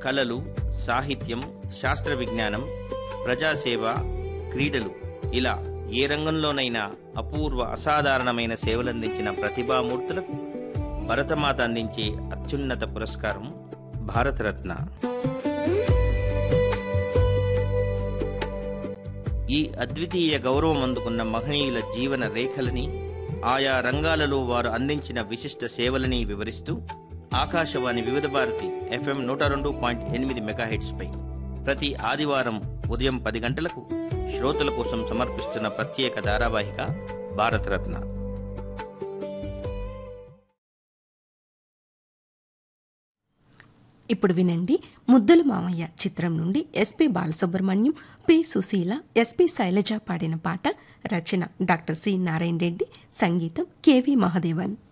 కళలు సాహిత్యం శాస్త్ర విజ్ఞానం ప్రజాసేవ క్రీడలు ఇలా ఏ రంగంలోనైనా అపూర్వ అసాధారణమైన సేవలందించిన ప్రతిభామూర్తులకు భరతమాత అందించే అత్యున్నత పురస్కారం భారతరత్న ఈ అద్వితీయ గౌరవం అందుకున్న మహనీయుల జీవన రేఖలని ఆయా రంగాలలో వారు అందించిన విశిష్ట సేవలని వివరిస్తూ ఆకాశవాణి వివిధ భారతి ఎఫ్ఎం నూట రెండు పాయింట్ ఎనిమిది మెగాహెట్స్పై ప్రతి ఆదివారం ఉదయం పది గంటలకు శ్రోతల కోసం సమర్పిస్తున్న ప్రత్యేక ధారావాహిక భారతరత్న ఇప్పుడు వినండి ముద్దుల మామయ్య చిత్రం నుండి S P Balasubrahmanyam P Susheela S P Sailaja పాడిన పాట రచన డాక్టర్ సి నారాయణ రెడ్డి సంగీతం కెవి మహదేవన్